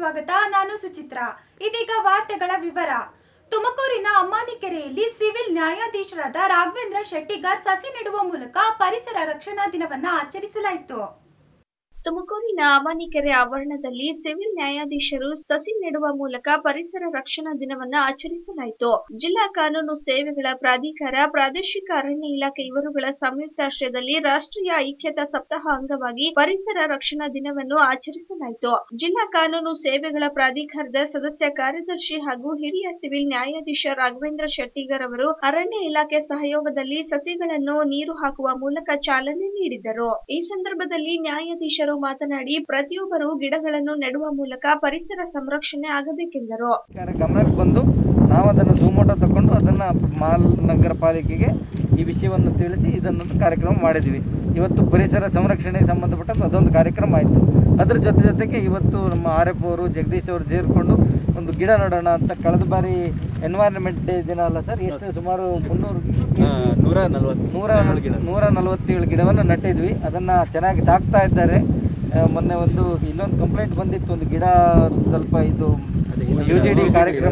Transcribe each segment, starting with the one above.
ಸ್ವಾಗತ ನಾನು ಸುಚಿತ್ರಾ ಇದೀಗ ವಾರ್ತೆಗಳ ವಿವರ ತುಮಕೂರಿನ ಅಮ್ಮಾನಿಕೆರೆಯಲ್ಲಿ ಸಿವಿಲ್ ನ್ಯಾಯಾಧೀಶರಾದ ರಾಘವೇಂದ್ರ ಶೆಟ್ಟಿಗಾರ್ ಸಸಿ ನೆಡುವ ಮೂಲಕ ಪರಿಸರ ರಕ್ಷಣಾ ದಿನವನ್ನ ಆಚರಿಸಲಾಯಿತು ತುಮಕೂರಿನ ಅಮಾನಿಕೆರೆ ಆವರಣದಲ್ಲಿ ಸಿವಿಲ್ ನ್ಯಾಯಾಧೀಶರು ಸಸಿ ನೆಡುವ ಮೂಲಕ ಪರಿಸರ ರಕ್ಷಣಾ ದಿನವನ್ನ ಆಚರಿಸಲಾಯಿತು ಜಿಲ್ಲಾ ಕಾನೂನು ಸೇವೆಗಳ ಪ್ರಾಧಿಕಾರ ಪ್ರಾದೇಶಿಕ ಅರಣ್ಯ ಇಲಾಖೆ ಇವರುಗಳ ಸಂಯುಕ್ತಾಶ್ರಯದಲ್ಲಿ ರಾಷ್ಟ್ರೀಯ ಐಕ್ಯತಾ ಸಪ್ತಾಹ ಅಂಗವಾಗಿ ಪರಿಸರ ರಕ್ಷಣಾ ದಿನವನ್ನು ಆಚರಿಸಲಾಯಿತು ಜಿಲ್ಲಾ ಕಾನೂನು ಸೇವೆಗಳ ಪ್ರಾಧಿಕಾರದ ಸದಸ್ಯ ಕಾರ್ಯದರ್ಶಿ ಹಾಗೂ ಹಿರಿಯ ಸಿವಿಲ್ ನ್ಯಾಯಾಧೀಶ ರಾಘವೇಂದ್ರ ಶೆಟ್ಟಿಗರ್ ಅವರು ಅರಣ್ಯ ಇಲಾಖೆ ಸಹಯೋಗದಲ್ಲಿ ಸಸಿಗಳನ್ನು ನೀರು ಹಾಕುವ ಮೂಲಕ ಚಾಲನೆ ನೀಡಿದರು ಈ ಸಂದರ್ಭದಲ್ಲಿ ನ್ಯಾಯಾಧೀಶರು ಮಾತನಾಡಿ ಪ್ರತಿಯೊಬ್ಬರು ಗಿಡಗಳನ್ನು ನೆಡುವ ಮೂಲಕ ಪರಿಸರ ಸಂರಕ್ಷಣೆ ಆಗಬೇಕೆಂದರು ಸರ್ಕಾರ ಗಮನಕ್ಕೆ ಬಂದು ನಾವು ಅದನ್ನು ಸುಮೋಟೋ ತಗೊಂಡು ಅದನ್ನು ಮಾಲ್ ನಗರ ಪಾಲಿಕೆಗೆ ಈ ವಿಷಯವನ್ನು ತಿಳಿಸಿ ಇದನ್ನೊಂದು ಕಾರ್ಯಕ್ರಮ ಮಾಡಿದ್ವಿ ಇವತ್ತು ಪರಿಸರ ಸಂರಕ್ಷಣೆಗೆ ಸಂಬಂಧಪಟ್ಟಂತ ಅದೊಂದು ಕಾರ್ಯಕ್ರಮ ಆಯಿತು ಅದ್ರ ಜೊತೆ ಜೊತೆಗೆ ಇವತ್ತು ನಮ್ಮ ಆರ್ ಎಫ್ ಅವರು ಜಗದೀಶ್ ಅವರು ಸೇರಿಕೊಂಡು ಒಂದು ಗಿಡ ನೆಡೋಣ ಅಂತ ಕಳೆದ ಬಾರಿ ಎನ್ವೈರನ್ಮೆಂಟ್ ಡೇ ದಿನ ಅಲ್ಲ ಸರ್ ಎಷ್ಟು ಸುಮಾರು ಮುನ್ನೂರು ನೂರ ನಲವತ್ತು ನೂರ ನೂರ ನಲವತ್ತೇಳು ಗಿಡವನ್ನು ನಟ್ಟಿದ್ವಿ ಅದನ್ನು ಚೆನ್ನಾಗಿ ಸಾಕ್ತಾ ಇದ್ದಾರೆ ಆ, ಮೊನ್ನೆ ಒಂದು ಇಲ್ಲೊಂದು ಕಂಪ್ಲೇಂಟ್ ಬಂದಿತ್ತು ಒಂದು ಗಿಡ ಸ್ವಲ್ಪ ಇದು ಯು ಜಿ ಡಿ ಕಾರ್ಯಕ್ರಮ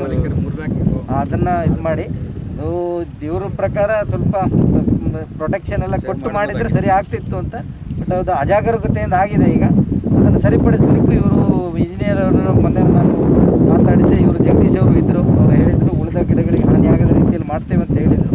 ಅದನ್ನು ಇದು ಮಾಡಿ ಅದು ಇವ್ರ ಪ್ರಕಾರ ಸ್ವಲ್ಪ ಪ್ರೊಟೆಕ್ಷನ್ ಎಲ್ಲ ಕೊಟ್ಟು ಮಾಡಿದರೆ ಸರಿ ಆಗ್ತಿತ್ತು ಅಂತ ಬಟ್ ಅದು ಅಜಾಗರೂಕತೆಯಿಂದ ಆಗಿದೆ ಈಗ ಅದನ್ನು ಸರಿಪಡಿಸಲಿಕ್ಕೂ ಇವರು ಇಂಜಿನಿಯರ್ ಅವರನ್ನು ಮೊನ್ನೆ ನಾನು ಮಾತಾಡಿದ್ದೆ ಇವರು ಜಗದೀಶ್ ಅವರು ಇದ್ದರು ಅವರು ಹೇಳಿದರು ಉಳಿದ ಗಿಡಗಳಿಗೆ ಹಾನಿ ಆಗದ ರೀತಿಯಲ್ಲಿ ಮಾಡ್ತೇವೆ ಅಂತ ಹೇಳಿದರು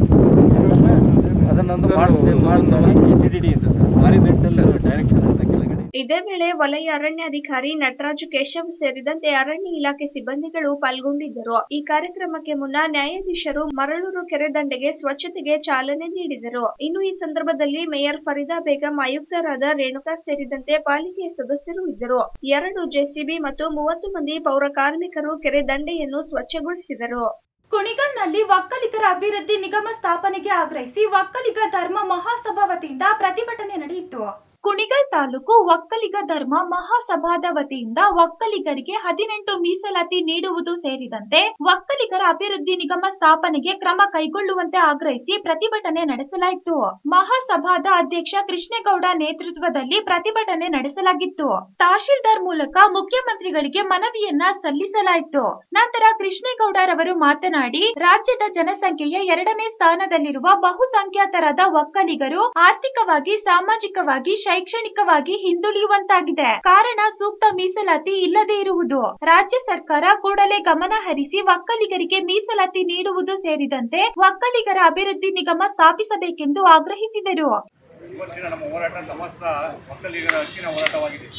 ಅದನ್ನೊಂದು ಮಾಡಿಸ್ತೇವೆ ಮಾಡ್ತೇವೆ ಎಚ್ ಡಿ ಡಿ ಅಂತ ಸರ್ ಹಾರಿಜೆಂಟಲ್ ಡೈರೆಕ್ಷನ್ ಅಂತ ಕೆಳಗಡೆ ಇದೇ ವೇಳೆ ವಲಯ ಅರಣ್ಯಾಧಿಕಾರಿ ನಟರಾಜು ಕೇಶವ್ ಸೇರಿದಂತೆ ಅರಣ್ಯ ಇಲಾಖೆ ಸಿಬ್ಬಂದಿಗಳು ಪಾಲ್ಗೊಂಡಿದ್ದರು ಈ ಕಾರ್ಯಕ್ರಮಕ್ಕೆ ಮುನ್ನ ನ್ಯಾಯಾಧೀಶರು ಮರಳೂರು ಕೆರೆ ದಂಡೆಗೆ ಸ್ವಚ್ಛತೆಗೆ ಚಾಲನೆ ನೀಡಿದರು ಇನ್ನು ಈ ಸಂದರ್ಭದಲ್ಲಿ ಮೇಯರ್ ಫರೀದಾ ಬೇಗಂ ಆಯುಕ್ತರಾದ ರೇಣುಕಾ ಸೇರಿದಂತೆ ಪಾಲಿಕೆಯ ಸದಸ್ಯರು ಇದ್ದರು ಎರಡು ಜೆಸಿಬಿ ಮತ್ತು ಮೂವತ್ತು ಮಂದಿ ಪೌರ ಕಾರ್ಮಿಕರು ಕೆರೆ ದಂಡೆಯನ್ನು ಸ್ವಚ್ಛಗೊಳಿಸಿದರು ಕುಣಿಗಲ್ನಲ್ಲಿ ಒಕ್ಕಲಿಗರ ಅಭಿವೃದ್ಧಿ ನಿಗಮ ಸ್ಥಾಪನೆಗೆ ಆಗ್ರಹಿಸಿ ಒಕ್ಕಲಿಗ ಧರ್ಮ ಮಹಾಸಭಾ ವತಿಯಿಂದ ಪ್ರತಿಭಟನೆ ನಡೆಯಿತು ಕುಣಿಗಲ್ ತಾಲೂಕು ಒಕ್ಕಲಿಗ ಧರ್ಮ ಮಹಾಸಭಾದ ವತಿಯಿಂದ ಒಕ್ಕಲಿಗರಿಗೆ ಹದಿನೆಂಟು ಮೀಸಲಾತಿ ನೀಡುವುದು ಸೇರಿದಂತೆ ಒಕ್ಕಲಿಗರ ಅಭಿವೃದ್ಧಿ ನಿಗಮ ಸ್ಥಾಪನೆಗೆ ಕ್ರಮ ಕೈಗೊಳ್ಳುವಂತೆ ಆಗ್ರಹಿಸಿ ಪ್ರತಿಭಟನೆ ನಡೆಸಲಾಯಿತು ಮಹಾಸಭಾದ ಅಧ್ಯಕ್ಷ ಕೃಷ್ಣೇಗೌಡ ನೇತೃತ್ವದಲ್ಲಿ ಪ್ರತಿಭಟನೆ ನಡೆಸಲಾಗಿತ್ತು ತಹಶೀಲ್ದಾರ್ ಮೂಲಕ ಮುಖ್ಯಮಂತ್ರಿಗಳಿಗೆ ಮನವಿಯನ್ನ ಸಲ್ಲಿಸಲಾಯಿತು ನಂತರ ಕೃಷ್ಣೇಗೌಡರವರು ಮಾತನಾಡಿ ರಾಜ್ಯದ ಜನಸಂಖ್ಯೆಯ ಎರಡನೇ ಸ್ಥಾನದಲ್ಲಿರುವ ಬಹುಸಂಖ್ಯಾತರಾದ ಒಕ್ಕಲಿಗರು ಆರ್ಥಿಕವಾಗಿ ಸಾಮಾಜಿಕವಾಗಿ ಶೈಕ್ಷಣಿಕವಾಗಿ ಹಿಂದುಳಿಯುವಂತಾಗಿದೆ ಕಾರಣ ಸೂಕ್ತ ಮೀಸಲಾತಿ ಇಲ್ಲದೆ ಇರುವುದು ರಾಜ್ಯ ಸರ್ಕಾರ ಕೂಡಲೇ ಗಮನ ಹರಿಸಿ ಒಕ್ಕಲಿಗರಿಗೆ ಮೀಸಲಾತಿ ನೀಡುವುದು ಸೇರಿದಂತೆ ಒಕ್ಕಲಿಗರ ಅಭಿವೃದ್ಧಿ ನಿಗಮ ಸ್ಥಾಪಿಸಬೇಕೆಂದು ಆಗ್ರಹಿಸಿದರು ಇವತ್ತಿನ ನಮ್ಮ ಹೋರಾಟ ಸಮಸ್ತ ಒಕ್ಕಲಿಗರ ಹಕ್ಕಿನ ಹೋರಾಟವಾಗಿದೆ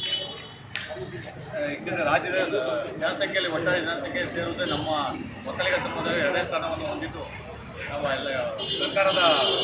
ಏಕೆಂದರೆ ರಾಜ್ಯದ ಜನಸಂಖ್ಯೆಯಲ್ಲಿ ಒಟ್ಟಾರೆ ಜನಸಂಖ್ಯೆ ಸೇರುವುದು ನಮ್ಮ ಒಕ್ಕಲಿಗ ಸಮುದಾಯ ಎರಡನೇ ಸ್ಥಾನವನ್ನು ಹೊಂದಿದ್ದು ನಾವು ಎಲ್ಲ ಸರ್ಕಾರದ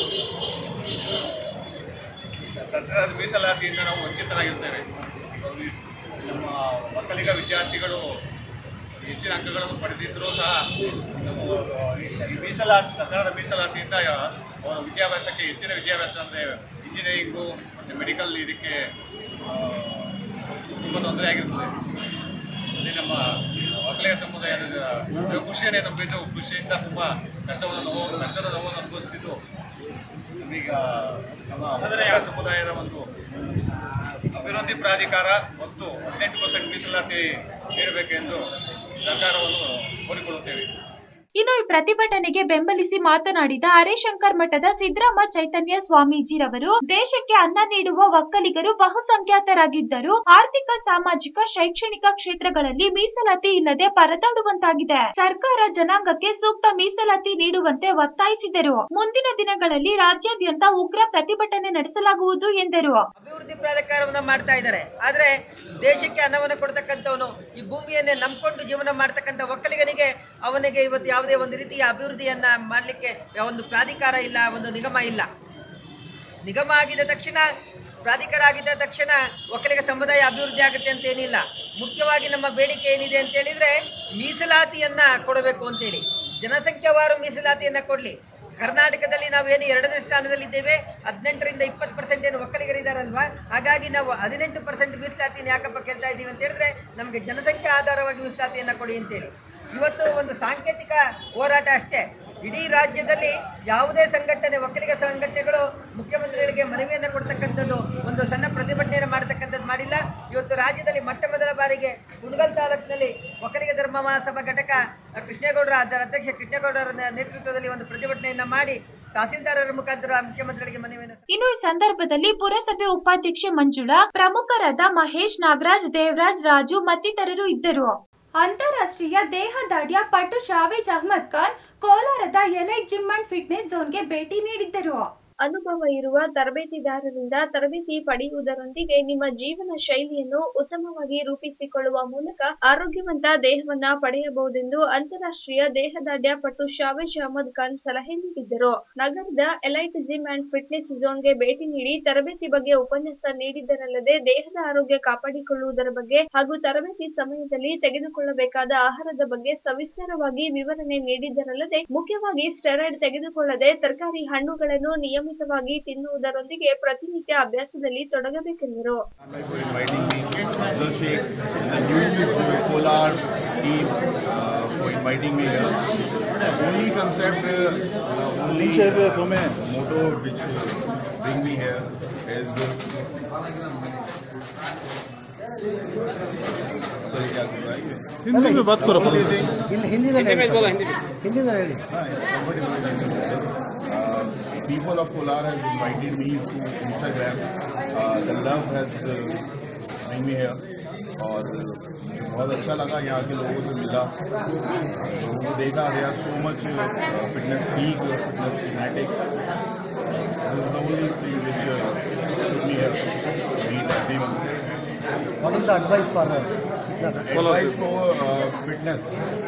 ಸರ್ಕಾರದ ಮೀಸಲಾತಿಯಿಂದ ನಾವು ವಂಚಿತರಾಗಿರ್ತೇವೆ ನಮ್ಮ ಒಕ್ಕಲಿಗ ವಿದ್ಯಾರ್ಥಿಗಳು ಹೆಚ್ಚಿನ ಅಂಕಗಳನ್ನು ಪಡೆದಿದ್ದರೂ ಸಹ ನಮ್ಮ ಈ ಮೀಸಲಾತಿ ಸರ್ಕಾರದ ಮೀಸಲಾತಿಯಿಂದ ಅವರ ವಿದ್ಯಾಭ್ಯಾಸಕ್ಕೆ ಹೆಚ್ಚಿನ ವಿದ್ಯಾಭ್ಯಾಸ ಅಂದರೆ ಇಂಜಿನಿಯರಿಂಗು ಮತ್ತು ಮೆಡಿಕಲ್ ಇದಕ್ಕೆ ಆ, ತುಂಬ ತೊಂದರೆ ಆಗಿರ್ತದೆ ಅದೇ ನಮ್ಮ ಒಕ್ಕಲಿಗ ಸಮುದಾಯದ ಕೃಷಿಯನ್ನೇ ನಂಬಿದ್ದು ಕೃಷಿಯಿಂದ ತುಂಬ ಕಷ್ಟವನ್ನು ನೋವು ಕಷ್ಟದ ನೋವನ್ನು ಅನುಭವಿಸ್ತಿದ್ದು ನಮೀಗ ನಮ್ಮ ಒಕ್ಕಲಿಗ ಸಮುದಾಯದ ಒಂದು ಅಭಿವೃದ್ಧಿ ಪ್ರಾಧಿಕಾರ ಮತ್ತು ಹದಿನೆಂಟು ಪರ್ಸೆಂಟ್ ಮೀಸಲಾತಿ ನೀಡಬೇಕೆಂದು ಸರ್ಕಾರವನ್ನು ಕೋರಿಕೊಳ್ಳುತ್ತೇವೆ ಇನ್ನು ಈ ಪ್ರತಿಭಟನೆಗೆ ಬೆಂಬಲಿಸಿ ಮಾತನಾಡಿದ ಹರೇಶಂಕರ್ ಮಠದ ಸಿದ್ದರಾಮ ಚೈತನ್ಯ ಸ್ವಾಮೀಜಿರವರು ದೇಶಕ್ಕೆ ಅನ್ನ ನೀಡುವ ಒಕ್ಕಲಿಗರು ಬಹುಸಂಖ್ಯಾತರಾಗಿದ್ದರೂ ಆರ್ಥಿಕ ಸಾಮಾಜಿಕ ಶೈಕ್ಷಣಿಕ ಕ್ಷೇತ್ರಗಳಲ್ಲಿ ಮೀಸಲಾತಿ ಇಲ್ಲದೆ ಪರದಾಡುವಂತಾಗಿದೆ ಸರ್ಕಾರ ಜನಾಂಗಕ್ಕೆ ಸೂಕ್ತ ಮೀಸಲಾತಿ ನೀಡುವಂತೆ ಒತ್ತಾಯಿಸಿದರು ಮುಂದಿನ ದಿನಗಳಲ್ಲಿ ರಾಜ್ಯಾದ್ಯಂತ ಉಗ್ರ ಪ್ರತಿಭಟನೆ ನಡೆಸಲಾಗುವುದು ಎಂದರು ಅಭಿವೃದ್ಧಿ ಪ್ರಾಧಿಕಾರವನ್ನ ಮಾಡ್ತಾ ಇದ್ದಾರೆ ಆದ್ರೆ ದೇಶಕ್ಕೆ ಅನ್ನವನ್ನು ಕೊಡ್ತಕ್ಕಂಥವನು ಈ ಭೂಮಿಯನ್ನೇ ನಂಬ್ಕೊಂಡು ಜೀವನ ಮಾಡ್ತಕ್ಕಂಥ ಒಕ್ಕಲಿಗನಿಗೆ ಅವನಿಗೆ ಇವತ್ತು ಯಾವುದೇ ಒಂದು ರೀತಿಯ ಅಭಿವೃದ್ಧಿಯನ್ನ ಮಾಡಲಿಕ್ಕೆ ಒಂದು ಪ್ರಾಧಿಕಾರ ಇಲ್ಲ ಒಂದು ನಿಗಮ ಇಲ್ಲ ನಿಗಮ ಆಗಿದ ತಕ್ಷಣ ಪ್ರಾಧಿಕಾರ ಆಗಿದ್ದ ತಕ್ಷಣ ಒಕ್ಕಲಿಗ ಸಮುದಾಯ ಅಭಿವೃದ್ಧಿ ಆಗುತ್ತೆ ಅಂತ ಏನಿಲ್ಲ ಮುಖ್ಯವಾಗಿ ನಮ್ಮ ಬೇಡಿಕೆ ಏನಿದೆ ಅಂತ ಹೇಳಿದ್ರೆ ಮೀಸಲಾತಿಯನ್ನ ಕೊಡಬೇಕು ಅಂತೇಳಿ ಜನಸಂಖ್ಯಾವಾರು ಮೀಸಲಾತಿಯನ್ನ ಕೊಡ್ಲಿ ಕರ್ನಾಟಕದಲ್ಲಿ ನಾವೇನು ಎರಡನೇ ಸ್ಥಾನದಲ್ಲಿದ್ದೇವೆ ಹದಿನೆಂಟರಿಂದ ಇಪ್ಪತ್ತು ಪರ್ಸೆಂಟ್ ಏನು ಒಕ್ಕಲಿಗರಿದ್ದಾರಲ್ವಾ ಹಾಗಾಗಿ ನಾವು ಹದಿನೆಂಟು ಪರ್ಸೆಂಟ್ ಮೀಸಲಾತಿನ ಯಾಕಪ್ಪ ಕೇಳ್ತಾ ಇದ್ದೀವಿ ಅಂತ ಹೇಳಿದ್ರೆ ನಮಗೆ ಜನಸಂಖ್ಯೆ ಆಧಾರವಾಗಿ ಮೀಸಲಾತಿಯನ್ನ ಕೊಡಿ ಅಂತೇಳಿ ಇವತ್ತು ಒಂದು ಸಾಂಕೇತಿಕ ಹೋರಾಟ ಅಷ್ಟೇ ಇಡೀ ರಾಜ್ಯದಲ್ಲಿ ಯಾವುದೇ ಸಂಘಟನೆ ಒಕ್ಕಲಿಗ ಸಂಘಟನೆಗಳು ಮುಖ್ಯಮಂತ್ರಿಗಳಿಗೆ ಮನವಿಯನ್ನು ಕೊಡ್ತಕ್ಕಂಥದ್ದು ಒಂದು ಸಣ್ಣ ಪ್ರತಿಭಟನೆಯನ್ನು ಮಾಡ್ತಕ್ಕಂಥದ್ದು ಮಾಡಿಲ್ಲ ಇವತ್ತು ರಾಜ್ಯದಲ್ಲಿ ಮೊಟ್ಟ ಮೊದಲ ಬಾರಿಗೆ ಕುಣಗಲ್ ತಾಲೂಕಿನಲ್ಲಿ ಒಕ್ಕಲಿಗ ಧರ್ಮ ಮಹಾಸಭಾ ಘಟಕ ಅಹ್, ಕೃಷ್ಣೇಗೌಡರ ಅದರ ಅಧ್ಯಕ್ಷ ಕೃಷ್ಣೇಗೌಡರ ನೇತೃತ್ವದಲ್ಲಿ ಒಂದು ಪ್ರತಿಭಟನೆಯನ್ನ ಮಾಡಿ ತಹಸೀಲ್ದಾರರ ಮುಖಾಂತರ ಮುಖ್ಯಮಂತ್ರಿಗಳಿಗೆ ಮನವಿಯನ್ನು ಇನ್ನು ಈ ಸಂದರ್ಭದಲ್ಲಿ ಪುರಸಭೆ ಉಪಾಧ್ಯಕ್ಷೆ ಮಂಜುಳಾ ಪ್ರಮುಖರಾದ ಮಹೇಶ್ ನಾಗರಾಜ್ ದೇವರಾಜ್ ರಾಜು ಮತ್ತಿತರರು ಇದ್ದರು ಅಂತಾರಾಷ್ಟ್ರೀಯ ದೇಹದಾಢ್ಯ ಪಟು ಶಾವೇಜ್ ಅಹ್ಮದ್ ಖಾನ್ ಕೋಲಾರದ ಎಲೈಟ್ ಜಿಮ್ ಅಂಡ್ ಫಿಟ್ನೆಸ್ ಝೋನ್ಗೆ ಭೇಟಿ ನೀಡಿದ್ದರು ಅನುಭವ ಇರುವ ತರಬೇತಿದಾರರಿಂದ ತರಬೇತಿ ಪಡೆಯುವುದರೊಂದಿಗೆ ನಿಮ್ಮ ಜೀವನ ಶೈಲಿಯನ್ನು ಉತ್ತಮವಾಗಿ ರೂಪಿಸಿಕೊಳ್ಳುವ ಮೂಲಕ ಆರೋಗ್ಯವಂತ ದೇಹವನ್ನ ಪಡೆಯಬಹುದೆಂದು ಅಂತಾರಾಷ್ಟ್ರೀಯ ದೇಹದಾಢ್ಯ ಪಟು ಶಾವೇಜ್ ಅಹಮದ್ ಖಾನ್ ಸಲಹೆ ನೀಡಿದ್ದರು ನಗರದ ಎಲೈಟ್ ಜಿಮ್ ಅಂಡ್ ಫಿಟ್ನೆಸ್ ಝೋನ್ಗೆ ಭೇಟಿ ನೀಡಿ ತರಬೇತಿ ಬಗ್ಗೆ ಉಪನ್ಯಾಸ ನೀಡಿದ್ದರಲ್ಲದೆ ದೇಹದ ಆರೋಗ್ಯ ಕಾಪಾಡಿಕೊಳ್ಳುವುದರ ಬಗ್ಗೆ ಹಾಗೂ ತರಬೇತಿ ಸಮಯದಲ್ಲಿ ತೆಗೆದುಕೊಳ್ಳಬೇಕಾದ ಆಹಾರದ ಬಗ್ಗೆ ಸವಿಸ್ತಾರವಾಗಿ ವಿವರಣೆ ನೀಡಿದ್ದರಲ್ಲದೆ ಮುಖ್ಯವಾಗಿ ಸ್ಟೆರಾಯ್ಡ್ ತೆಗೆದುಕೊಳ್ಳದೆ ತರಕಾರಿ ಹಣ್ಣುಗಳನ್ನು ನಿಯಮಿತವಾಗಿ ತಿನ್ನುವುದರೊಂದಿಗೆ ಪ್ರತಿನಿತ್ಯ ಅಭ್ಯಾಸದಲ್ಲಿ ತೊಡಗಬೇಕೆಂದರು for inviting me, Afzal Sheikh, and the new Kolar team uh, for inviting me here. The only concept, uh, the only uh, motto which uh, bring me here is. Uh, sorry, क्या बोल रहा है ये? हिंदी में बात करो Only thing, Hindi में हिंदी में ಹೇಳಿ uh, people of Kolar has invited me through Instagram. Uh, the love has uh, bring me here और मुझे बहुत अच्छा लगा यहाँ के लोगों से मिला लोगों को देखा गया so much fitness freak fitness fanatic this is the only thing which took me here to meet everyone. What is the advice for her? Advice for uh, fitness.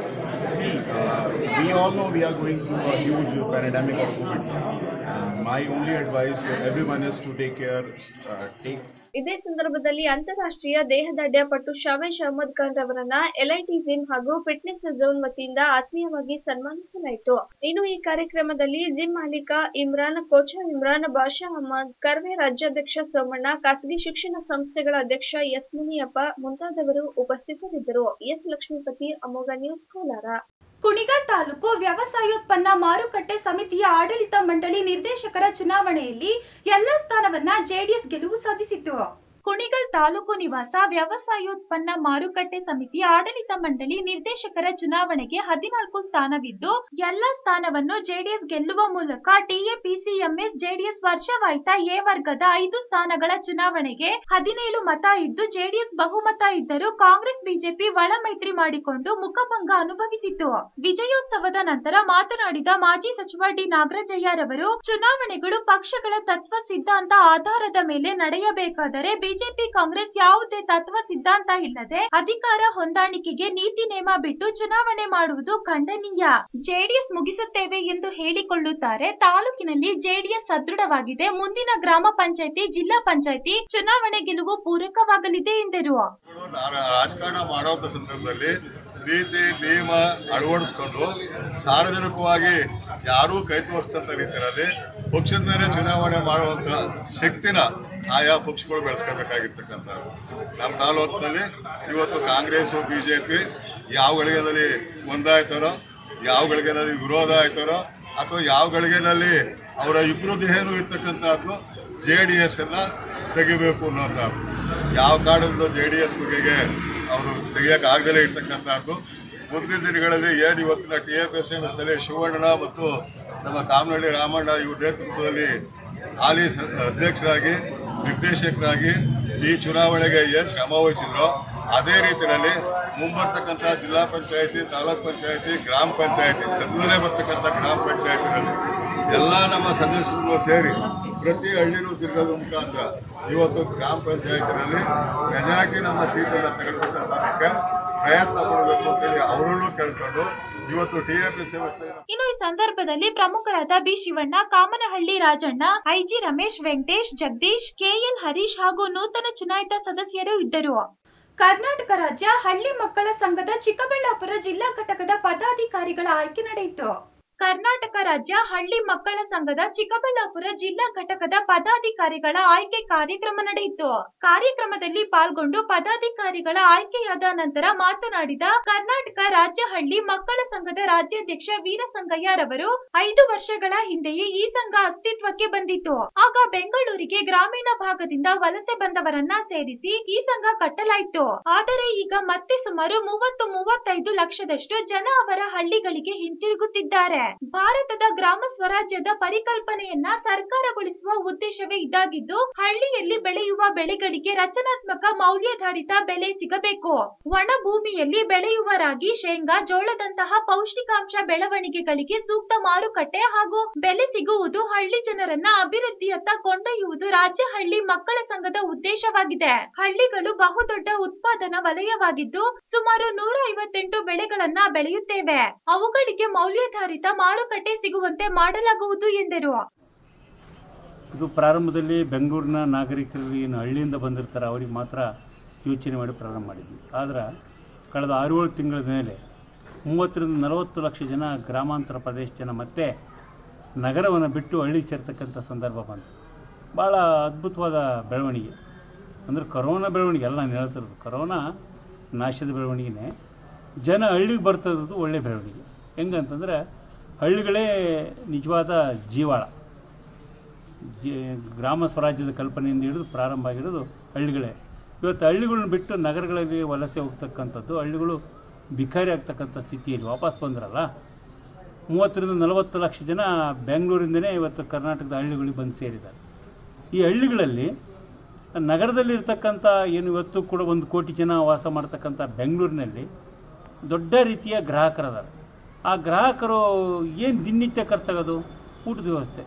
See, uh, we all know we are going through a huge pandemic of COVID. And my only advice for everyone is to take care, uh, take ಇದೇ ಸಂದರ್ಭದಲ್ಲಿ ಅಂತಾರಾಷ್ಟ್ರೀಯ ದೇಹದಾಢ್ಯ ಪಟು ಶಾವೇಶ್ ಅಹಮದ್ ಖಾನ್ ರವರನ್ನ elite gym ಹಾಗೂ fitness zone ವತಿಯಿಂದ ಆತ್ಮೀಯವಾಗಿ ಸನ್ಮಾನಿಸಲಾಯಿತು ಇನ್ನು ಈ ಕಾರ್ಯಕ್ರಮದಲ್ಲಿ ಜಿಮ್ ಮಾಲೀಕ ಇಮ್ರಾನ್ ಕೋಚ ಇಮ್ರಾನ್ ಬಾಷಾ ಅಹಮದ್ ಕರ್ವೆ ರಾಜ್ಯಾಧ್ಯಕ್ಷ ಸೋಮಣ್ಣ ಖಾಸಗಿ ಶಿಕ್ಷಣ ಸಂಸ್ಥೆಗಳ ಅಧ್ಯಕ್ಷ ಎಸ್ ಮುನಿಯಪ್ಪ ಮುಂತಾದವರು ಉಪಸ್ಥಿತರಿದ್ದರು ಎಸ್ ಲಕ್ಷ್ಮೀಪತಿ ಅಮೋಘ ನ್ಯೂಸ್ ಕೋಲಾರ ಕುಣಿಗಲ್ ತಾಲೂಕು ವ್ಯವಸಾಯೋತ್ಪನ್ನ ಮಾರುಕಟ್ಟೆ ಸಮಿತಿಯ ಆಡಳಿತ ಮಂಡಳಿ ನಿರ್ದೇಶಕರ ಚುನಾವಣೆಯಲ್ಲಿ ಎಲ್ಲ ಸ್ಥಾನವನ್ನ ಜೆಡಿಎಸ್ ಗೆಲುವು ಸಾಧಿಸಿತು ಕುಣಿಗಲ್ ತಾಲೂಕು ನಿವಾಸ ವ್ಯವಸಾಯೋತ್ಪನ್ನ ಮಾರುಕಟ್ಟೆ ಸಮಿತಿ ಆಡಳಿತ ಮಂಡಳಿ ನಿರ್ದೇಶಕರ ಚುನಾವಣೆಗೆ ಹದಿನಾಲ್ಕು ಸ್ಥಾನವಿದ್ದು ಎಲ್ಲ ಸ್ಥಾನವನ್ನು ಜೆಡಿಎಸ್ ಗೆಲ್ಲುವ ಮೂಲಕ ಟಿಎಪಿಸಿಎಂಎಸ್ ಜೆಡಿಎಸ್ ವರ್ಷವಾಯ್ತ ಎ ವರ್ಗದ ಐದು ಸ್ಥಾನಗಳ ಚುನಾವಣೆಗೆ ಹದಿನೇಳು ಮತ ಇದ್ದು ಜೆಡಿಎಸ್ ಬಹುಮತ ಇದ್ದರೂ ಕಾಂಗ್ರೆಸ್ ಬಿಜೆಪಿ ಒಳ ಮೈತ್ರಿ ಮಾಡಿಕೊಂಡು ಮುಖಭಂಗ ಅನುಭವಿಸಿತು ವಿಜಯೋತ್ಸವದ ನಂತರ ಮಾತನಾಡಿದ ಮಾಜಿ ಸಚಿವ ಡಿ ನಾಗರಾಜಯ್ಯರವರು ಚುನಾವಣೆಗಳು ಪಕ್ಷಗಳ ತತ್ವ ಸಿದ್ಧಾಂತ ಆಧಾರದ ಮೇಲೆ ನಡೆಯಬೇಕಾದರೆ ಬಿಜೆಪಿ ಕಾಂಗ್ರೆಸ್ ಯಾವುದೇ ತತ್ವ ಸಿದ್ಧಾಂತ ಇಲ್ಲದೆ ಅಧಿಕಾರ ಹೊಂದಾಣಿಕೆಗೆ ನೀತಿ ನೇಮ ಬಿಟ್ಟು ಚುನಾವಣೆ ಮಾಡುವುದು ಖಂಡನೀಯ ಜೆಡಿಎಸ್ ಮುಗಿಸುತ್ತೇವೆ ಎಂದು ಹೇಳಿಕೊಳ್ಳುತ್ತಾರೆ ತಾಲೂಕಿನಲ್ಲಿ ಜೆಡಿಎಸ್ ಸದೃಢವಾಗಿದೆ ಮುಂದಿನ ಗ್ರಾಮ ಪಂಚಾಯತಿ ಜಿಲ್ಲಾ ಪಂಚಾಯತಿ ಚುನಾವಣೆ ಗೆಲುವು ಪೂರಕವಾಗಲಿದೆ ಎಂದರು ರಾ- ರಾಜಕಾರಣ ಮಾಡೋಂಥ ಸಂದರ್ಭದಲ್ಲಿ ನೀತಿ ನಿಯಮ ಅಳವಡಿಸ್ಕೊಂಡು ಸಾರ್ವಜನಿಕವಾಗಿ ಯಾರೂ ಕೈ ತೋರಿಸ್ತಂತ ರೀತಿಯಲ್ಲಿ ಪಕ್ಷದ ಮೇಲೆ ಚುನಾವಣೆ ಮಾಡುವಂತ ಶಕ್ತಿನ ಆಯಾ ಪಕ್ಷಗಳು ಬೆಳೆಸ್ಕೋಬೇಕಾಗಿರ್ತಕ್ಕಂಥದ್ದು ನಮ್ಮ ತಾಲೂಕಿನಲ್ಲಿ ಇವತ್ತು ಕಾಂಗ್ರೆಸ್ಸು ಬಿ ಜೆ ಪಿ ಯಾವ ಗಳಿಗೆನಲ್ಲಿ ಒಂದಾಯ್ತಾರೋ ಯಾವ ಗಳಿಗೆನಲ್ಲಿ ವಿರೋಧ ಆಯ್ತಾರೋ ಅಥವಾ ಯಾವ ಗಳಿಗೆನಲ್ಲಿ ಅವರ ಇಬ್ಬರು ದೇಹನೂ ಇರ್ತಕ್ಕಂಥದ್ದು ಜೆ ಡಿ ಎಸ್ ಅನ್ನ ತೆಗಿಬೇಕು ಅನ್ನೋಂಥದ್ದು ಯಾವ ಕಾರಣದಿಂದ ಜೆ ಡಿ ಎಸ್ ಬಗೆಗೆ ಅವರು ತೆಗಿಯಕ್ಕೆ ಆಗದಲೇ ಇರ್ತಕ್ಕಂಥದ್ದು ಮುಂದಿನ ದಿನಗಳಲ್ಲಿ ಏನು ಇವತ್ತಿನ ಟಿ ಎಫ್ ಎಸ್ ಎಂ ಎಸ್ನಲ್ಲಿ ಶಿವಣ್ಣ ಮತ್ತು ನಮ್ಮ ಕಾಮನಹಳ್ಳಿ ರಾಮಣ್ಣ ಇವ್ರ ನೇತೃತ್ವದಲ್ಲಿ ಹಾಲಿ ಸ- ಅಧ್ಯಕ್ಷರಾಗಿ ನಿರ್ದೇಶಕರಾಗಿ ಈ ಚುನಾವಣೆಗೆ ಏನು ಶ್ರಮ ವಹಿಸಿದ್ರೋ ಅದೇ ರೀತಿಯಲ್ಲಿ ಮುಂಬರ್ತಕ್ಕಂಥ ಜಿಲ್ಲಾ ಪಂಚಾಯತಿ ತಾಲೂಕ್ ಪಂಚಾಯತಿ ಗ್ರಾಮ ಪಂಚಾಯತಿ ಸದ್ಯದಲ್ಲೇ ಬರ್ತಕ್ಕಂಥ ಗ್ರಾಮ ಪಂಚಾಯತಿನಲ್ಲಿ ಎಲ್ಲ ನಮ್ಮ ಸದಸ್ಯರು ಸೇರಿ ಪ್ರತಿ ಹಳ್ಳಿನೂ ತಿರುಗೋದ್ರ ಮುಖಾಂತರ ಇವತ್ತು ಗ್ರಾಮ ಪಂಚಾಯತಿನಲ್ಲಿ ಮೆಜಾರಿಟಿ ನಮ್ಮ ಸೀಟನ್ನು ತೆಗೆದುಕೊಳ್ಳೋದಕ್ಕೆ ಪ್ರಯತ್ನ ಪಡಬೇಕು ಅಂತೇಳಿ ಅವರಲ್ಲೂ ಕೇಳ್ಕೊಂಡು ಇವತ್ತು ಟಿ ಎ ಪಿ ವ್ಯವಸ್ಥೆ ಇನ್ನು ಈ ಸಂದರ್ಭದಲ್ಲಿ ಪ್ರಮುಖರಾದ B Shivanna Kamanahalli Rajanna IG Ramesh Venkatesh Jagadish KL Harish ಹಾಗೂ ನೂತನ ಚುನಾಯಿತ ಸದಸ್ಯರು ಇದ್ದರು ಕರ್ನಾಟಕ ರಾಜ್ಯ ಹಳ್ಳಿ ಮಕ್ಕಳ ಸಂಘದ ಚಿಕ್ಕಬಳ್ಳಾಪುರ ಜಿಲ್ಲಾ ಘಟಕದ ಪದಾಧಿಕಾರಿಗಳ ಆಯ್ಕೆ ನಡೆಯಿತು ಕರ್ನಾಟಕ ರಾಜ್ಯ ಹಳ್ಳಿ ಮಕ್ಕಳ ಸಂಘದ ಚಿಕ್ಕಬಳ್ಳಾಪುರ ಜಿಲ್ಲಾ ಘಟಕದ ಪದಾಧಿಕಾರಿಗಳ ಆಯ್ಕೆ ಕಾರ್ಯಕ್ರಮ ನಡೆಯಿತು ಕಾರ್ಯಕ್ರಮದಲ್ಲಿ ಪಾಲ್ಗೊಂಡು ಪದಾಧಿಕಾರಿಗಳ ಆಯ್ಕೆಯಾದ ನಂತರ ಮಾತನಾಡಿದ ಕರ್ನಾಟಕ ರಾಜ್ಯ ಹಳ್ಳಿ ಮಕ್ಕಳ ಸಂಘದ ರಾಜ್ಯಾಧ್ಯಕ್ಷ ವೀರಸಂಗಯ್ಯರವರು ಐದು ವರ್ಷಗಳ ಹಿಂದೆಯೇ ಈ ಸಂಘ ಅಸ್ತಿತ್ವಕ್ಕೆ ಬಂದಿತ್ತು ಆಗ ಬೆಂಗಳೂರಿಗೆ ಗ್ರಾಮೀಣ ಭಾಗದಿಂದ ವಲಸೆ ಬಂದವರನ್ನ ಸೇರಿಸಿ ಈ ಸಂಘ ಕಟ್ಟಲಾಯಿತು ಆದರೆ ಈಗ ಮತ್ತೆ ಸುಮಾರು ಮೂವತ್ತು ಮೂವತ್ತೈದು ಲಕ್ಷದಷ್ಟು ಜನ ಅವರ ಹಳ್ಳಿಗಳಿಗೆ ಹಿಂತಿರುಗುತ್ತಿದ್ದಾರೆ ಭಾರತದ ಗ್ರಾಮ ಸ್ವರಾಜ್ಯದ ಪರಿಕಲ್ಪನೆಯನ್ನ ಸರ್ಕಾರಗೊಳಿಸುವ ಉದ್ದೇಶವೇ ಇದಾಗಿದ್ದು ಹಳ್ಳಿಯಲ್ಲಿ ಬೆಳೆಯುವ ಬೆಳೆಗಳಿಗೆ ರಚನಾತ್ಮಕ ಮೌಲ್ಯಾಧಾರಿತ ಬೆಲೆ ಸಿಗಬೇಕು ಒಣ ಭೂಮಿಯಲ್ಲಿ ಬೆಳೆಯುವ ರಾಗಿ ಶೇಂಗಾ ಜೋಳದಂತಹ ಪೌಷ್ಟಿಕಾಂಶ ಬೆಳವಣಿಗೆಗಳಿಗೆ ಸೂಕ್ತ ಮಾರುಕಟ್ಟೆ ಹಾಗೂ ಬೆಲೆ ಸಿಗುವುದು ಹಳ್ಳಿ ಜನರನ್ನ ಅಭಿವೃದ್ಧಿಯತ್ತ ಕೊಂಡೊಯ್ಯುವುದು ರಾಜ್ಯ ಹಳ್ಳಿ ಮಕ್ಕಳ ಸಂಘದ ಉದ್ದೇಶವಾಗಿದೆ ಹಳ್ಳಿಗಳು ಬಹುದೊಡ್ಡ ಉತ್ಪಾದನಾ ವಲಯವಾಗಿದ್ದು ಸುಮಾರು ನೂರ ಐವತ್ತೆಂಟು ಬೆಳೆಗಳನ್ನ ಬೆಳೆಯುತ್ತೇವೆ ಅವುಗಳಿಗೆ ಮೌಲ್ಯಾಧಾರಿತ ಮಾರುಕಟ್ಟೆ ಸಿಗುವಂತೆ ಮಾಡಲಾಗುವುದು ಎಂದರು ಇದು ಪ್ರಾರಂಭದಲ್ಲಿ ಬೆಂಗಳೂರಿನ ನಾಗರಿಕರು ಏನು ಹಳ್ಳಿಯಿಂದ ಬಂದಿರ್ತಾರೆ ಅವ್ರಿಗೆ ಮಾತ್ರ ಯೋಚನೆ ಮಾಡಿ ಪ್ರಾರಂಭ ಮಾಡಿದ್ವಿ ಆದ್ರೆ ಕಳೆದ ಆರು ಏಳು ತಿಂಗಳ ಮೇಲೆ ಮೂವತ್ತರಿಂದ ನಲವತ್ತು ಲಕ್ಷ ಜನ ಗ್ರಾಮಾಂತರ ಪ್ರದೇಶ ಜನ ಮತ್ತೆ ನಗರವನ್ನು ಬಿಟ್ಟು ಹಳ್ಳಿಗೆ ಸೇರ್ತಕ್ಕಂಥ ಸಂದರ್ಭ ಬಂತು ಭಾಳ ಅದ್ಭುತವಾದ ಬೆಳವಣಿಗೆ ಅಂದರೆ ಕರೋನಾ ಬೆಳವಣಿಗೆ ಎಲ್ಲ ನಾನು ಹೇಳ್ತಿರೋದು ಕರೋನಾ ನಾಶದ ಬೆಳವಣಿಗೆನೇ ಜನ ಹಳ್ಳಿಗೆ ಬರ್ತಾ ಇರೋದು ಒಳ್ಳೆ ಬೆಳವಣಿಗೆ ಹೆಂಗಂತಂದರೆ ಹಳ್ಳಿಗಳೇ ನಿಜವಾದ ಜೀವಾಳ ಜಿ ಗ್ರಾಮ ಸ್ವರಾಜ್ಯದ ಕಲ್ಪನೆಯಿಂದ ಹಿಡಿದು ಪ್ರಾರಂಭ ಆಗಿರೋದು ಹಳ್ಳಿಗಳೇ ಇವತ್ತು ಹಳ್ಳಿಗಳನ್ನ ಬಿಟ್ಟು ನಗರಗಳಲ್ಲಿ ವಲಸೆ ಹೋಗ್ತಕ್ಕಂಥದ್ದು ಹಳ್ಳಿಗಳು ಬಿಕಾರಿ ಆಗ್ತಕ್ಕಂಥ ಸ್ಥಿತಿಯಲ್ಲಿ ವಾಪಸ್ ಬಂದ್ರಲ್ಲ ಮೂವತ್ತರಿಂದ ನಲವತ್ತು ಲಕ್ಷ ಜನ ಬೆಂಗಳೂರಿಂದನೇ ಇವತ್ತು ಕರ್ನಾಟಕದ ಹಳ್ಳಿಗಳಿಗೆ ಬಂದು ಸೇರಿದ್ದಾರೆ ಈ ಹಳ್ಳಿಗಳಲ್ಲಿ ನಗರದಲ್ಲಿರ್ತಕ್ಕಂಥ ಏನು ಇವತ್ತು ಕೂಡ ಒಂದು ಕೋಟಿ ಜನ ವಾಸ ಮಾಡ್ತಕ್ಕಂಥ ಬೆಂಗಳೂರಿನಲ್ಲಿ ದೊಡ್ಡ ರೀತಿಯ ಗ್ರಾಹಕರದಾರೆ ಆ ಗ್ರಾಹಕರು ಏನು ದಿನನಿತ್ಯ ಖರ್ಚಾಗೋದು ಊಟದ ವ್ಯವಸ್ಥೆ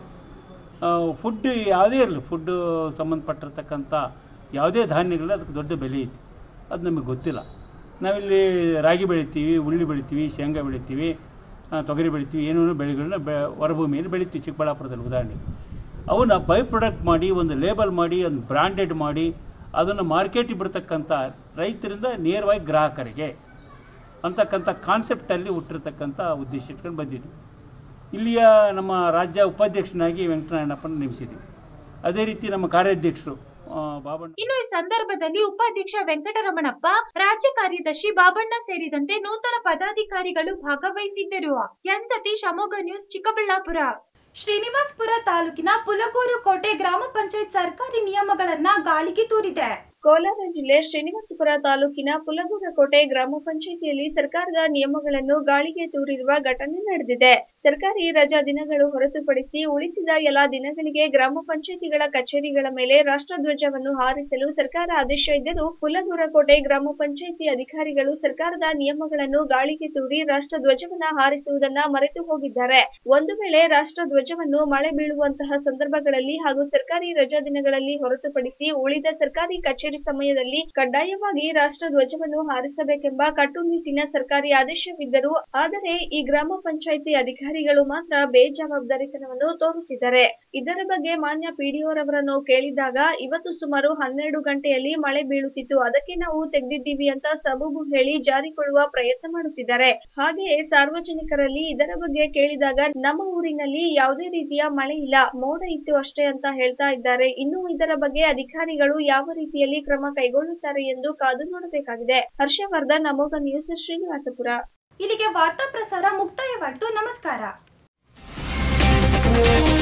ಫುಡ್ ಯಾವುದೇ ಇರಲಿ ಫುಡ್ಡು ಸಂಬಂಧಪಟ್ಟಿರ್ತಕ್ಕಂಥ ಯಾವುದೇ ಧಾನ್ಯಗಳಲ್ಲಿ ಅದಕ್ಕೆ ದೊಡ್ಡ ಬೆಲೆ ಐತಿ ಅದು ನಮಗೆ ಗೊತ್ತಿಲ್ಲ ನಾವಿಲ್ಲಿ ರಾಗಿ ಬೆಳಿತೀವಿ ಉಳ್ಳಿ ಬೆಳಿತೀವಿ ಶೇಂಗಾ ಬೆಳಿತೀವಿ ಆ, ತೊಗರಿ ಬೆಳಿತೀವಿ ಏನೇನೋ ಬೆಳೆಗಳನ್ನ ಬೆ ಹೊರಭೂಮಿಯಲ್ಲಿ ಬೆಳಿತೀವಿ ಚಿಕ್ಕಬಳ್ಳಾಪುರದಲ್ಲಿ ಉದಾಹರಣೆಗೆ ಅವನ್ನ ಬೈ ಪ್ರಾಡಕ್ಟ್ ಮಾಡಿ ಒಂದು ಲೇಬಲ್ ಮಾಡಿ ಒಂದು ಬ್ರ್ಯಾಂಡೆಡ್ ಮಾಡಿ ಅದನ್ನು ಮಾರ್ಕೆಟಿಗೆ ಬಿಡ್ತಕ್ಕಂಥ ರೈತರಿಂದ ನೇರವಾಗಿ ಗ್ರಾಹಕರಿಗೆ ಅಂತಕ್ಕಂಥ ಕಾನ್ಸೆಪ್ಟಲ್ಲಿ ಹುಟ್ಟಿರ್ತಕ್ಕಂಥ ಉದ್ದೇಶ ಇಟ್ಕೊಂಡು ಬಂದಿದ್ವಿ ಇಲ್ಲಿಯ ನಮ್ಮ ರಾಜ್ಯ ಉಪಾಧ್ಯಕ್ಷನಾಗಿ ವೆಂಕಟನಾರಾಯಣಪ್ಪನ ನೇಮಿಸಿದ್ವಿ ಅದೇ ರೀತಿ ನಮ್ಮ ಕಾರ್ಯಾಧ್ಯಕ್ಷರು ಆ, ಬಾಬಣ್ಣ ಇನ್ನು ಈ ಸಂದರ್ಭದಲ್ಲಿ ಉಪಾಧ್ಯಕ್ಷ ವೆಂಕಟರಮಣಪ್ಪ ರಾಜ್ಯ ಕಾರ್ಯದರ್ಶಿ ಬಾಬಣ್ಣ ಸೇರಿದಂತೆ ನೂತನ ಪದಾಧಿಕಾರಿಗಳು ಭಾಗವಹಿಸಿದ್ದರು ಎನ್ ಸತೀಶ್ ಅಮೋಘ ನ್ಯೂಸ್ ಚಿಕ್ಕಬಳ್ಳಾಪುರ ಶ್ರೀನಿವಾಸ್ಪುರ ತಾಲೂಕಿನ ಪುಲಗೂರು ಕೋಟೆ ಗ್ರಾಮ ಪಂಚಾಯತ್ ಸರ್ಕಾರಿ ನಿಯಮಗಳನ್ನ ಗಾಳಿಗೆ ತೂರಿದೆ ಕೋಲಾರ ಜಿಲ್ಲೆ ಶ್ರೀನಿವಾಸಪುರ ತಾಲೂಕಿನ ಪುಲಗೂರಕೋಟೆ ಗ್ರಾಮ ಪಂಚಾಯಿತಿಯಲ್ಲಿ ಸರ್ಕಾರದ ನಿಯಮಗಳನ್ನು ಗಾಳಿಗೆ ತೂರಿರುವ ಘಟನೆ ನಡೆದಿದೆ ಸರ್ಕಾರಿ ರಜಾ ದಿನಗಳು ಹೊರತುಪಡಿಸಿ ಉಳಿಸಿದ ಎಲ್ಲಾ ದಿನಗಳಿಗೆ ಗ್ರಾಮ ಪಂಚಾಯಿತಿಗಳ ಕಚೇರಿಗಳ ಮೇಲೆ ರಾಷ್ಟ್ರಧ್ವಜವನ್ನು ಹಾರಿಸಲು ಸರ್ಕಾರ ಆದೇಶ ಇದ್ದರೂ ಪುಲಗೂರಕೋಟೆ ಗ್ರಾಮ ಪಂಚಾಯಿತಿ ಅಧಿಕಾರಿಗಳು ಸರ್ಕಾರದ ನಿಯಮಗಳನ್ನು ಗಾಳಿಗೆ ತೂರಿ ರಾಷ್ಟ್ರಧ್ವಜವನ್ನ ಹಾರಿಸುವುದನ್ನ ಮರೆತು ಹೋಗಿದ್ದಾರೆ ಒಂದು ವೇಳೆ ರಾಷ್ಟ್ರಧ್ವಜವನ್ನು ಮಳೆ ಬೀಳುವಂತಹ ಸಂದರ್ಭಗಳಲ್ಲಿ ಹಾಗೂ ಸರ್ಕಾರಿ ರಜಾ ದಿನಗಳಲ್ಲಿ ಹೊರತುಪಡಿಸಿ ಉಳಿದ ಸರ್ಕಾರಿ ಕಚೇರಿ ಸಮಯದಲ್ಲಿ ಕಡ್ಡಾಯವಾಗಿ ರಾಷ್ಟ್ರ ಧ್ವಜವನ್ನು ಹಾರಿಸಬೇಕೆಂಬ ಕಟ್ಟುನಿಟ್ಟಿನ ಸರ್ಕಾರಿ ಆದೇಶವಿದ್ದರೂ ಆದರೆ ಈ ಗ್ರಾಮ ಪಂಚಾಯಿತಿ ಅಧಿಕಾರಿಗಳು ಮಾತ್ರ ಬೇಜವಾಬ್ದಾರಿತನವನ್ನು ತೋರುತ್ತಿದ್ದಾರೆ ಇದರ ಬಗ್ಗೆ ಮಾನ್ಯ ಪಿಡಿಒರವರನ್ನು ಕೇಳಿದಾಗ ಇವತ್ತು ಸುಮಾರು ಹನ್ನೆರಡು ಗಂಟೆಯಲ್ಲಿ ಮಳೆ ಬೀಳುತ್ತಿತ್ತು ಅದಕ್ಕೆ ನಾವು ತೆಗೆದಿದ್ದೀವಿ ಅಂತ ಸಬೂಬು ಹೇಳಿ ಜಾರಿಕೊಳ್ಳುವ ಪ್ರಯತ್ನ ಮಾಡುತ್ತಿದ್ದಾರೆ ಹಾಗೆಯೇ ಸಾರ್ವಜನಿಕರಲ್ಲಿ ಇದರ ಬಗ್ಗೆ ಕೇಳಿದಾಗ ನಮ್ಮ ಊರಿನಲ್ಲಿ ಯಾವುದೇ ರೀತಿಯ ಮಳೆ ಇಲ್ಲ ಮೋಡ ಇತ್ತು ಅಷ್ಟೇ ಅಂತ ಹೇಳ್ತಾ ಇದ್ದಾರೆ ಇನ್ನು ಇದರ ಬಗ್ಗೆ ಅಧಿಕಾರಿಗಳು ಯಾವ ರೀತಿಯಲ್ಲಿ ಕ್ರಮ ಕೈಗೊಳ್ಳುತ್ತಾರೆ ಎಂದು ಕಾದು ನೋಡಬೇಕಾಗಿದೆ ಹರ್ಷವರ್ಧನ್ ಅಮೋಘ ನ್ಯೂಸ್ ಶ್ರೀನಿವಾಸಪುರ ಇಲ್ಲಿಗೆ ವಾರ್ತಾ ಪ್ರಸಾರ ಮುಕ್ತಾಯವಾಯಿತು ನಮಸ್ಕಾರ